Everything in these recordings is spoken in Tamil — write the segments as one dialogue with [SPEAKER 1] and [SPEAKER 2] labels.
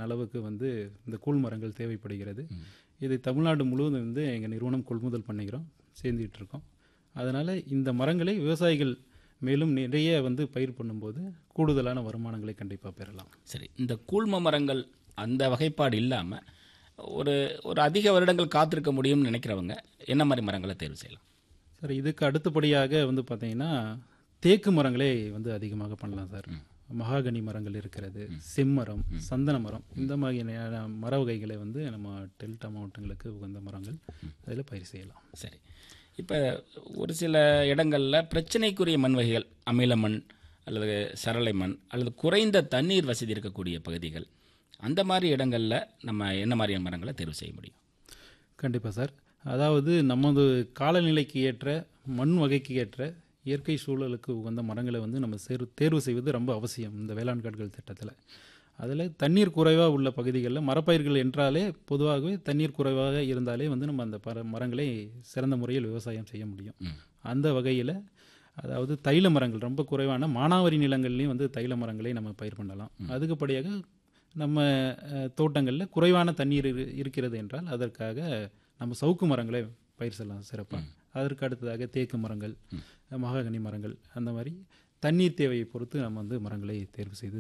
[SPEAKER 1] டன் அளவுக்கு வந்து இந்த கூழ் மரங்கள் தேவைப்படுகிறது இது தமிழ்நாடு முழுவதும் வந்து எங்கள் நிறுவனம் கொள்முதல் பண்ணிக்கிறோம் சேர்ந்துட்டு இருக்கோம் அதனால் இந்த மரங்களை விவசாயிகள் மேலும் நிறைய வந்து பயிர் பண்ணும்போது கூடுதலான வருமானங்களை கண்டிப்பாக பெறலாம்
[SPEAKER 2] சரி இந்த கூழ்ம மரங்கள் அந்த வகைப்பாடு இல்லாமல் ஒரு ஒரு அதிக வருடங்கள் காத்திருக்க முடியும்னு நினைக்கிறவங்க என்ன மாதிரி மரங்களை தேர்வு செய்யலாம்
[SPEAKER 1] சார் இதுக்கு அடுத்தபடியாக வந்து பார்த்தீங்கன்னா தேக்கு மரங்களே வந்து அதிகமாக பண்ணலாம் சார் மகாகனி மரங்கள் இருக்கிறது செம்மரம் சந்தன மரம் இந்த மாதிரியான மர வகைகளை வந்து நம்ம டெல்டா மாவட்டங்களுக்கு உகந்த மரங்கள் அதில் பயிர் செய்யலாம்
[SPEAKER 2] சரி இப்போ ஒரு சில இடங்களில் பிரச்சனைக்குரிய மண் வகைகள் அமில மண் அல்லது சரளை மண் அல்லது குறைந்த தண்ணீர் வசதி இருக்கக்கூடிய பகுதிகள் அந்த மாதிரி இடங்களில் நம்ம என்ன மாதிரியான மரங்களை தேர்வு செய்ய முடியும்
[SPEAKER 1] கண்டிப்பாக சார் அதாவது நமது காலநிலைக்கு ஏற்ற மண் வகைக்கு ஏற்ற இயற்கை சூழலுக்கு உகந்த மரங்களை வந்து நம்ம தேர்வு தேர்வு செய்வது ரொம்ப அவசியம் இந்த வேளாண் காடுகள் திட்டத்தில் அதில் தண்ணீர் குறைவாக உள்ள பகுதிகளில் மரப்பயிர்கள் என்றாலே பொதுவாகவே தண்ணீர் குறைவாக இருந்தாலே வந்து நம்ம அந்த பர மரங்களை சிறந்த முறையில் விவசாயம் செய்ய முடியும் அந்த வகையில் அதாவது தைல மரங்கள் ரொம்ப குறைவான மானாவாரி நிலங்கள்லையும் வந்து தைல மரங்களை நம்ம பயிர் பண்ணலாம் அதுக்குப்படியாக நம்ம அஹ், தோட்டங்களில் குறைவான தண்ணீர் இரு- இருக்கிறது என்றால் அதற்காக நம்ம சவுக்கு மரங்களை பயிர் செய்யலாம் சிறப்பாக அதற்கு அடுத்ததாக தேக்கு மரங்கள் மகாகனி மரங்கள் அந்த மாதிரி தண்ணீர் தேவையை பொறுத்து நம்ம வந்து மரங்களை தேர்வு செய்து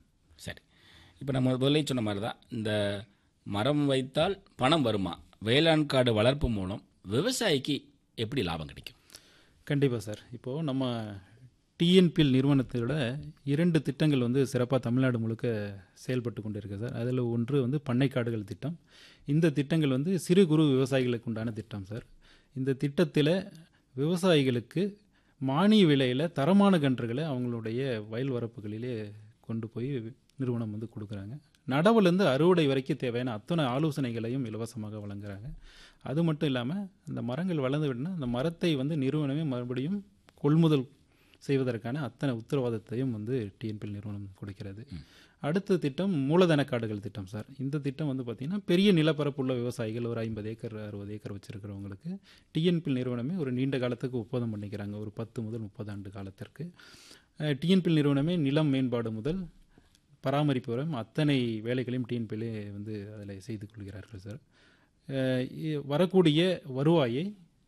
[SPEAKER 2] சரி இப்போ நம்ம முதல்ல சொன்ன மாதிரி தான் இந்த மரம் வைத்தால் பணம் வருமா வேளாண் காடு வளர்ப்பு மூலம் விவசாயிக்கு எப்படி லாபம் கிடைக்கும்
[SPEAKER 1] கண்டிப்பாக சார் இப்போது நம்ம டிஎன்பிஎல் நிறுவனத்தோட இரண்டு திட்டங்கள் வந்து சிறப்பாக தமிழ்நாடு முழுக்க செயல்பட்டு கொண்டு இருக்கு சார் அதில் ஒன்று வந்து பண்ணைக்காடுகள் திட்டம் இந்த திட்டங்கள் வந்து சிறு குறு விவசாயிகளுக்கு உண்டான திட்டம் சார் இந்த திட்டத்தில் விவசாயிகளுக்கு மானிய விலையில் தரமான கன்றுகளை அவங்களுடைய வயல் வரப்புகளிலே கொண்டு போய் நிறுவனம் வந்து கொடுக்குறாங்க நடவுலேருந்து அறுவடை வரைக்கும் தேவையான அத்தனை ஆலோசனைகளையும் இலவசமாக வழங்குறாங்க அது மட்டும் இல்லாமல் அந்த மரங்கள் வளர்ந்து விட்டுனா அந்த மரத்தை வந்து நிறுவனமே மறுபடியும் கொள்முதல் செய்வதற்கான அத்தனை உத்தரவாதத்தையும் வந்து டிஎன்பிஎல் நிறுவனம் கொடுக்கிறது அடுத்த திட்டம் மூலதன காடுகள் திட்டம் சார் இந்த திட்டம் வந்து பார்த்திங்கன்னா பெரிய நிலப்பரப்புள்ள விவசாயிகள் ஒரு ஐம்பது ஏக்கர் அறுபது ஏக்கர் வச்சுருக்கிறவங்களுக்கு டிஎன்பிஎல் நிறுவனமே ஒரு நீண்ட காலத்துக்கு ஒப்பந்தம் பண்ணிக்கிறாங்க ஒரு பத்து முதல் முப்பது ஆண்டு காலத்திற்கு டிஎன்பிஎல் நிறுவனமே நிலம் மேம்பாடு முதல் பராமரிப்பு வரை அத்தனை வேலைகளையும் டிஎன்பிஎல்லே வந்து அதில் செய்து கொள்கிறார்கள் சார் அஹ் இ- வரக்கூடிய வருவாயை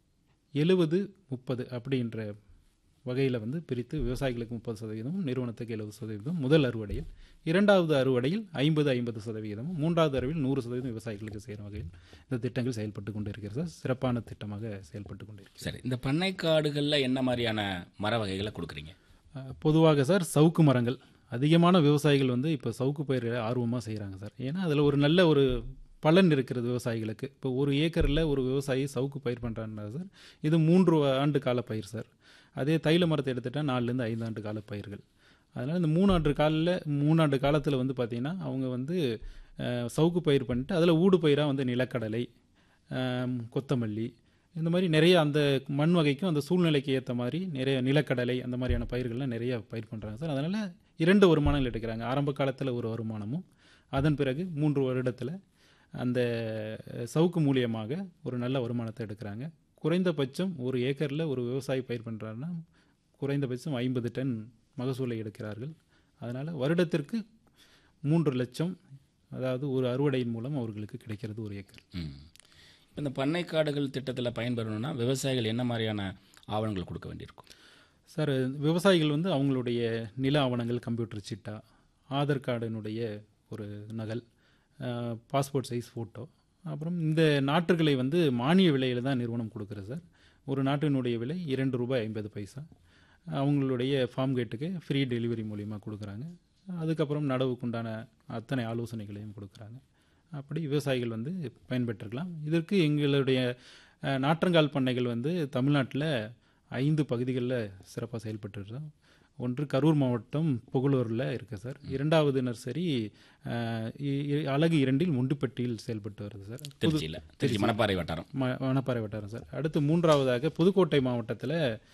[SPEAKER 1] எழுபது முப்பது அப்படின்ற வகையில் வந்து பிரித்து விவசாயிகளுக்கு முப்பது சதவீதமும் நிறுவனத்துக்கு எழுபது சதவீதம் முதல் அறுவடையில் இரண்டாவது அறுவடையில் ஐம்பது ஐம்பது சதவீதமும் மூன்றாவது அறுவடையில் நூறு சதவீதம் விவசாயிகளுக்கு செய்கிற வகையில் இந்த திட்டங்கள் செயல்பட்டு கொண்டு இருக்கிறது சார் சிறப்பான திட்டமாக செயல்பட்டு கொண்டு இருக்கிறது
[SPEAKER 2] சரி இந்த பண்ணைக்காடுகளில் என்ன மாதிரியான மர வகைகளை கொடுக்குறீங்க
[SPEAKER 1] அஹ் பொதுவாக சார் சவுக்கு மரங்கள் அதிகமான விவசாயிகள் வந்து இப்போ சவுக்கு பயிர் ஆர்வமாக செய்கிறாங்க சார் ஏன்னா அதில் ஒரு நல்ல ஒரு பலன் இருக்கிறது விவசாயிகளுக்கு இப்போ ஒரு ஏக்கரில் ஒரு விவசாயி சவுக்கு பயிர் பண்ணுறான்னா சார் இது மூன்று ஆண்டு கால பயிர் சார் அதே தைல மரத்தை எடுத்துட்டால் நாலுலேருந்து ஐந்து ஆண்டு கால பயிர்கள் அதனால் இந்த மூணாண்டு காலில் மூணாண்டு காலத்தில் வந்து பார்த்திங்கன்னா அவங்க வந்து அஹ், சவுக்கு பயிர் பண்ணிட்டு அதில் ஊடு பயிராக வந்து நிலக்கடலை ஆம், கொத்தமல்லி இந்த மாதிரி நிறைய அந்த மண் வகைக்கும் அந்த சூழ்நிலைக்கு ஏற்ற மாதிரி நிறைய நிலக்கடலை அந்த மாதிரியான பயிர்கள்லாம் நிறைய பயிர் பண்ணுறாங்க சார் அதனால் இரண்டு வருமானங்கள் எடுக்கிறாங்க ஆரம்ப காலத்தில் ஒரு வருமானமும் அதன் பிறகு மூன்று வருடத்தில் அந்த அஹ், சவுக்கு மூலியமாக ஒரு நல்ல வருமானத்தை எடுக்கிறாங்க குறைந்தபட்சம் ஒரு ஏக்கரில் ஒரு விவசாயி பயிர் பண்ணுறாருன்னா குறைந்தபட்சம் ஐம்பது டன் மகசூலை எடுக்கிறார்கள் அதனால் வருடத்திற்கு மூன்று லட்சம் அதாவது ஒரு அறுவடையின் மூலம் அவர்களுக்கு கிடைக்கிறது ஒரு ஏக்கர்
[SPEAKER 2] ம் இப்போ இந்த பண்ணைக்காடுகள் திட்டத்தில் பயன்பெறணும்னா விவசாயிகள் என்ன மாதிரியான ஆவணங்கள் கொடுக்க வேண்டியிருக்கும்
[SPEAKER 1] சார் விவசாயிகள் வந்து அவங்களுடைய நில ஆவணங்கள் கம்ப்யூட்டர் சிட்டா ஆதார் கார்டினுடைய ஒரு நகல் பாஸ்போர்ட் சைஸ் ஃபோட்டோ அப்புறம் இந்த நாற்றுகளை வந்து மானிய விலையில் தான் நிறுவனம் கொடுக்குறது சார் ஒரு நாட்டினுடைய விலை இரண்டு ரூபாய் ஐம்பது பைசா அவங்களுடைய ஃபார்ம் கேட்டுக்கு ஃப்ரீ டெலிவரி மூலிமா கொடுக்குறாங்க அதுக்கப்புறம் நடவுக்குண்டான அத்தனை ஆலோசனைகளையும் கொடுக்குறாங்க அப்படி விவசாயிகள் வந்து பயன்பெற்றுக்கலாம் இதற்கு எங்களுடைய அஹ், நாற்றங்கால் பண்ணைகள் வந்து தமிழ்நாட்டில் ஐந்து பகுதிகளில் சிறப்பாக செயல்பட்டுருக்கோம் ஒன்று கரூர் மாவட்டம் புகழூரில் இருக்குது சார் இரண்டாவது நர்சரி அஹ், இ- இ- அலகு இரண்டில் முண்டுப்பட்டியில் செயல்பட்டு வருது சார்
[SPEAKER 2] திருச்சியில் திருச்சி மணப்பாறை வட்டாரம்
[SPEAKER 1] ம வனப்பாறை வட்டாரம் சார் அடுத்து மூன்றாவதாக புதுக்கோட்டை மாவட்டத்தில்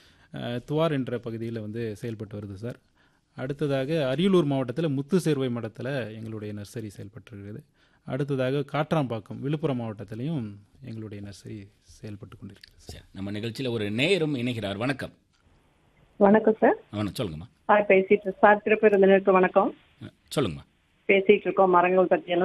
[SPEAKER 1] துவார் என்ற பகுதியில் வந்து செயல்பட்டு வருது சார் அடுத்ததாக அரியலூர் மாவட்டத்தில் முத்து சேர்வை மடத்தில் எங்களுடைய நர்சரி செயல்பட்டு அடுத்ததாக காட்ராம்பாக்கம் விழுப்புரம் மாவட்டத்திலையும் எங்களுடைய நர்சரி செயல்பட்டு கொண்டிருக்கிறது
[SPEAKER 2] சரி நம்ம நிகழ்ச்சியில் ஒரு நேயரும் இணைகிறார் வணக்கம்
[SPEAKER 3] வணக்கம் சார்
[SPEAKER 2] அவனை சொல்லுங்கம்மா
[SPEAKER 3] சார் பேசிட்டு சார் திருப்பி இருந்த நேரத்துக்கு வணக்கம்
[SPEAKER 2] அஹ், சொல்லுங்கம்மா
[SPEAKER 3] பேசிட்டு இருக்கோம் மரங்கள் பற்றி